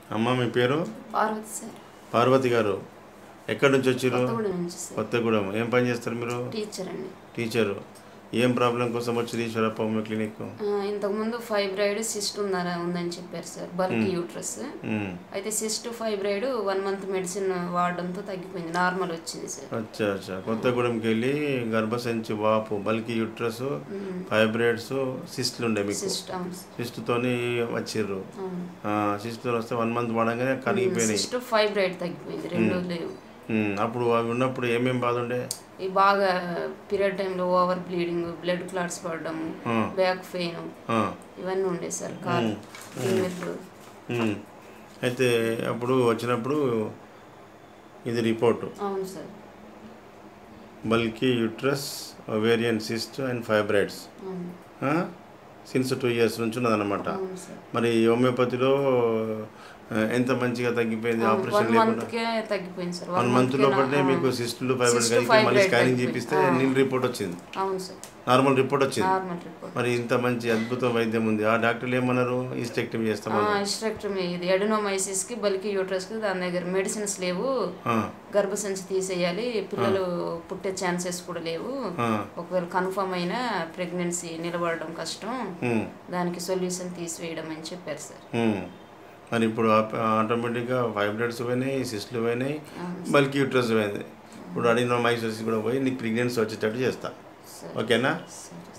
అమ్మ మీ పేరు పార్వతి సార్ పార్వతి గారు ఎక్కడి నుంచి వచ్చారు కొత్తగూడెం నుంచి సార్ కొత్తగూడెం ఏం పని చేస్తారు మీరు టీచర్ అండి టీచరు ఏం ప్రాబ్లం కోసం వచ్చి ఈశ్వరప్ప మీ క్లినిక్ ఆ, ఇంతకుముందు ఫైబ్రాయిడ్ సిస్ట్ ఉందా ఉందని చెప్పారు సార్ బల్క్ యూట్రస్ ఉమ్. అయితే cyst fibroid one month medicine వాడడంతో తగ్గిపోయింది నార్మల్ వచ్చింది సార్ అచ్చా అచ్చా కొత్తగూడెంకి వెళ్ళి గర్భసంచి వాపు బల్కి యూట్రస్ ఫైబ్రాయిడ్స్ సిస్ట్లు ఉండే మీకు సిస్ట్ అవును సార్ సిస్ట్తోని వచ్చిర్రు అవును సిస్ట్తో వస్తే వన్ మంత్ పడంగానే కరిగిపోయినాయి సిస్ట్ ఫైబ్రాయిడ్ తగ్గిపోయింది రెండు లేవు ఉమ్, అప్పుడు అవి ఉన్నప్పుడు ఏమేం బాధ ఉండే ఈ బాగా పీరియడ్ టైంలో ఓవర్ బ్లీడింగ్ బ్లడ్ క్లాట్స్ పడడము ఆ, బ్యాక్ పెయిన్ ఆ, ఇవన్నీ ఉండే సార్ కాలు ఫీవర్లు. ఉమ్. అయితే అప్పుడు వచ్చినప్పుడు ఇది రిపోర్టు అవును sir bulky uterus ovarian cyst and fibroids అవును సిన్స్ టూ ఇయర్స్ నుంచి ఉన్నదన్నమాట అవును సార్ మరి హోమియోపతిలో ఆ, ఎంత మంచిగా తగ్గిపోయింది ఆపరేషన్ వన్ లేకుండా మంత్కే తగ్గిపోయింది సార్ వన్ మంత్ లోపలనే మీకు సిస్టులు ఫైబ్రాయిడ్ Cyst, కలిపి మళ్ళీ fibroid స్కానింగ్ కలిపి. చేపిస్తే ఆ. నీల్ రిపోర్ట్ వచ్చింది అవును సార్ నార్మల్ రిపోర్ట్ వచ్చింది నార్మల్ రిపోర్ట్ మరి ఇంత మంచి అద్భుతం వైద్యం ఉంది ఆ డాక్టర్లు ఏమన్నారు ఈస్టెక్టమీ చేస్తామన్నారు హిస్టెక్టమీ ఇది ఎడనోమైసిస్ కి బల్కి యూట్రస్ కి దాని దగ్గర మెడిసిన్స్ లేవు ఆ, గర్భసంచి తీసేయాలి పిల్లలు పుట్టే ఛాన్సెస్ కూడా లేవు ఆ, ఒకవేళ కన్ఫర్మ్ అయినా ప్రెగ్నెన్సీ నిలబడడం కష్టం ఉమ్, దానికి సొల్యూషన్ తీసివేయడం అని చెప్పారు సార్ ఉమ్. మరి ఇప్పుడు ఆప్- ఆటోమేటిక్గా ఫైబ్రాయిడ్స్ పోయినాయి సిస్ట్లు పోయినాయి అవును బల్కీ యూట్రస్ పోయింది ఇప్పుడు అడిగిన మైసోసిస్ కూడా పోయి నీకు ప్రెగ్నెన్సీ వచ్చేటట్టు చేస్తా సార్ ఓకేనా సరే